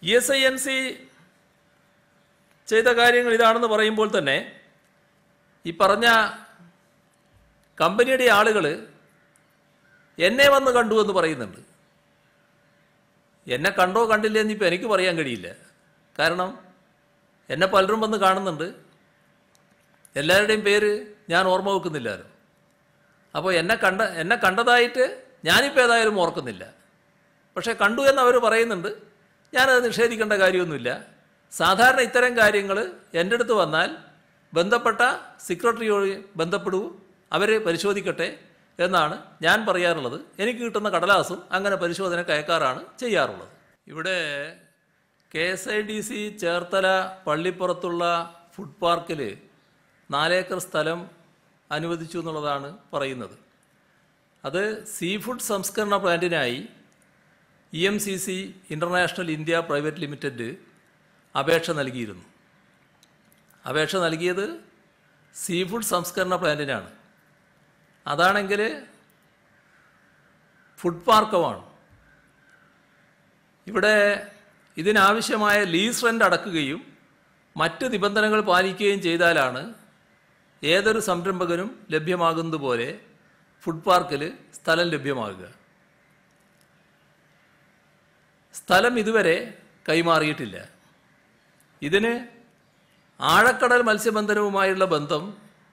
E S I N C ചെയ്ത കാര്യങ്ങൾ ഇതാണെന്ന് പറയുമ്പോൾ തന്നെ ഈ പറഞ്ഞ കമ്പനിയുടെ ആളുകൾ എന്നെ വന്ന് കണ്ടു എന്ന് പറയുന്നുണ്ട് എന്നെ കണ്ടോ കണ്ടില്ലേ എന്നിപ്പോൾ എനിക്ക് പറയാൻ കഴിയില്ല കാരണം എന്നെ പലരും വന്ന് കാണുന്നുണ്ട് എല്ലാവരുടെയും പേര് ഞാൻ ഓർമ്മ വെക്കുന്നില്ലല്ലോ അപ്പോൾ എന്നെ കണ്ട എന്നെ കണ്ടതായിട്ട് ഞാനിപ്പോൾ ഏതായാലും ഓർക്കുന്നില്ല പക്ഷേ കണ്ടു എന്ന് അവർ പറയുന്നുണ്ട് ഞാനത് നിഷേധിക്കേണ്ട കാര്യമൊന്നുമില്ല സാധാരണ ഇത്തരം കാര്യങ്ങൾ എൻ്റെ അടുത്ത് വന്നാൽ ബന്ധപ്പെട്ട സെക്രട്ടറിയോട് ബന്ധപ്പെടൂ അവർ പരിശോധിക്കട്ടെ എന്നാണ് ഞാൻ പറയാറുള്ളത് എനിക്ക് കിട്ടുന്ന കടലാസും അങ്ങനെ പരിശോധനയ്ക്ക് അയക്കാറാണ് ചെയ്യാറുള്ളത് ഇവിടെ K S I D C Cherthala പള്ളിപ്പുറത്തുള്ള ഫുഡ് പാർക്കിൽ നാലേക്കർ സ്ഥലം അനുവദിച്ചു എന്നുള്ളതാണ് പറയുന്നത് അത് സീ ഫുഡ് സംസ്കരണ പ്ലാന്റിനായി E M C C international India private limited അപേക്ഷ നൽകിയിരുന്നു അപേക്ഷ നൽകിയത് സീ ഫുഡ് സംസ്കരണ പ്ലാന്റിനാണ് അതാണെങ്കിൽ ഫുഡ് പാർക്കമാണ് ഇവിടെ ഇതിനാവശ്യമായ ലീസ് റെൻ്റ് അടക്കുകയും മറ്റ് നിബന്ധനകൾ പാലിക്കുകയും ചെയ്താലാണ് ഏതൊരു സംരംഭകനും ലഭ്യമാകുന്നത് പോലെ ഫുഡ് പാർക്കിൽ സ്ഥലം ലഭ്യമാകുക സ്ഥലം ഇതുവരെ കൈമാറിയിട്ടില്ല ഇതിന് ആഴക്കടൽ മത്സ്യബന്ധനവുമായുള്ള ബന്ധം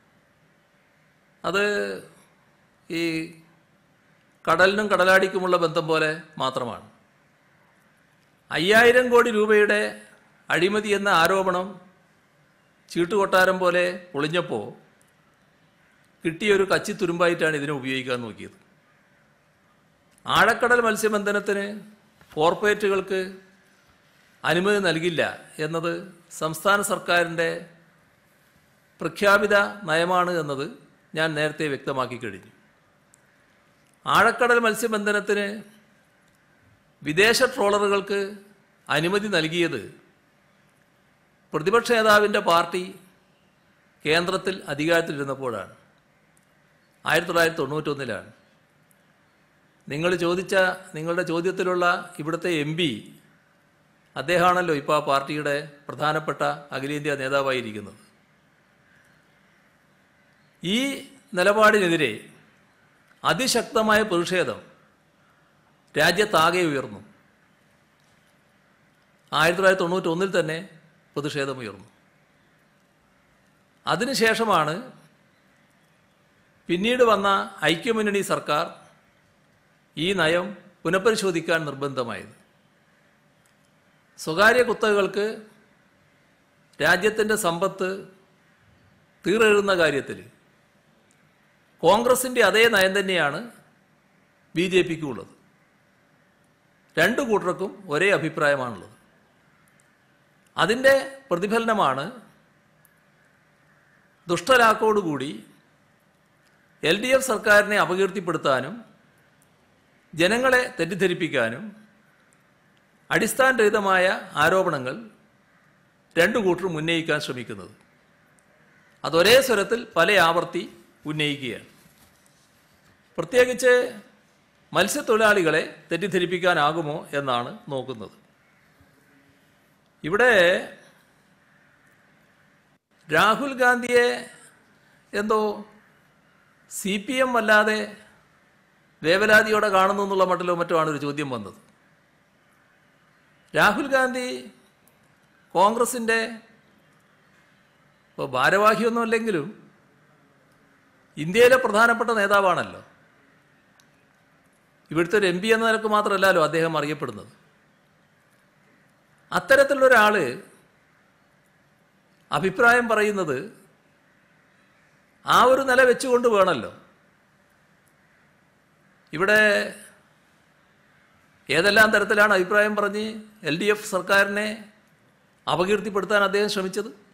അത് ഈ കടലിനും കടലാടിക്കുമുള്ള ബന്ധം പോലെ മാത്രമാണ് അയ്യായിരം കോടി രൂപയുടെ അഴിമതി എന്ന ആരോപണം ചീട്ടുകൊട്ടാരം പോലെ പൊളിഞ്ഞപ്പോൾ കിട്ടിയൊരു കച്ചിത്തുരുമ്പായിട്ടാണ് ഇതിനെ ഉപയോഗിക്കാൻ നോക്കിയത് ആഴക്കടൽ മത്സ്യബന്ധനത്തിന് കോർപ്പറേറ്റുകൾക്ക് അനുമതി നൽകില്ല എന്നത് സംസ്ഥാന സർക്കാരിൻ്റെ പ്രഖ്യാപിത നയമാണ് എന്നത് ഞാൻ നേരത്തെ വ്യക്തമാക്കി കഴിഞ്ഞു ആഴക്കടൽ മത്സ്യബന്ധനത്തിന് വിദേശ ട്രോളറുകൾക്ക് അനുമതി നൽകിയത് പ്രതിപക്ഷ നേതാവിൻ്റെ പാർട്ടി കേന്ദ്രത്തിൽ അധികാരത്തിലിരുന്നപ്പോഴാണ് ആയിരത്തി തൊള്ളായിരത്തി തൊണ്ണൂറ്റൊന്നിലാണ് നിങ്ങൾ ചോദിച്ച നിങ്ങളുടെ ചോദ്യത്തിലുള്ള ഇവിടുത്തെ എം പി അദ്ദേഹമാണല്ലോ ഇപ്പോൾ ആ പാർട്ടിയുടെ പ്രധാനപ്പെട്ട അഖിലേന്ത്യാ നേതാവായിരിക്കുന്നത് ഈ നിലപാടിനെതിരെ അതിശക്തമായ പ്രതിഷേധം രാജ്യത്താകെ ഉയർന്നു ആയിരത്തി തൊള്ളായിരത്തി തൊണ്ണൂറ്റൊന്നിൽ തന്നെ പ്രതിഷേധമുയർന്നു അതിനുശേഷമാണ് പിന്നീട് വന്ന ഐക്യമുന്നണി സർക്കാർ ഈ നയം പുനഃപരിശോധിക്കാൻ നിർബന്ധമായത് സ്വകാര്യ കുത്തകകൾക്ക് രാജ്യത്തിൻ്റെ സമ്പത്ത് തീറെഴുന്ന കാര്യത്തിൽ കോൺഗ്രസിൻ്റെ അതേ നയം തന്നെയാണ് ബി ജെ പിക്കും ഉള്ളത് രണ്ടു കൂട്ടർക്കും ഒരേ അഭിപ്രായമാണുള്ളത് അതിൻ്റെ പ്രതിഫലനമാണ് ദുഷ്ടലാക്കോടുകൂടി എൽ ഡി എഫ് സർക്കാരിനെ അപകീർത്തിപ്പെടുത്താനും ജനങ്ങളെ തെറ്റിദ്ധരിപ്പിക്കാനും അടിസ്ഥാനരഹിതമായ ആരോപണങ്ങൾ രണ്ടു കൂട്ടരും ഉന്നയിക്കാൻ ശ്രമിക്കുന്നത് അതൊരേ സ്വരത്തിൽ പല ആവർത്തി ഉന്നയിക്കുകയാണ് പ്രത്യേകിച്ച് മത്സ്യത്തൊഴിലാളികളെ തെറ്റിദ്ധരിപ്പിക്കാനാകുമോ എന്നാണ് നോക്കുന്നത് ഇവിടെ രാഹുൽ ഗാന്ധിയെ എന്തോ സി പി എം വല്ലാതെ വേവലാതിയോടെ കാണുന്നു എന്നുള്ള മട്ടിലോ മറ്റോ ആണ് ഒരു ചോദ്യം വന്നത് രാഹുൽ ഗാന്ധി കോൺഗ്രസിൻ്റെ ഇപ്പോൾ ഭാരവാഹിയൊന്നും അല്ലെങ്കിലും ഇന്ത്യയിലെ പ്രധാനപ്പെട്ട നേതാവാണല്ലോ ഇവിടുത്തെ ഒരു എം പി എന്ന നിലക്ക് മാത്രമല്ലല്ലോ അദ്ദേഹം അറിയപ്പെടുന്നത് അത്തരത്തിലുള്ളൊരാൾ അഭിപ്രായം പറയുന്നത് ആ ഒരു നില വെച്ചുകൊണ്ട് വേണമല്ലോ ഇവിടെ ഏതെല്ലാം തരത്തിലാണ് അഭിപ്രായം പറഞ്ഞ് എൽ ഡി എഫ് സർക്കാരിനെ അപകീർത്തിപ്പെടുത്താൻ അദ്ദേഹം ശ്രമിച്ചത്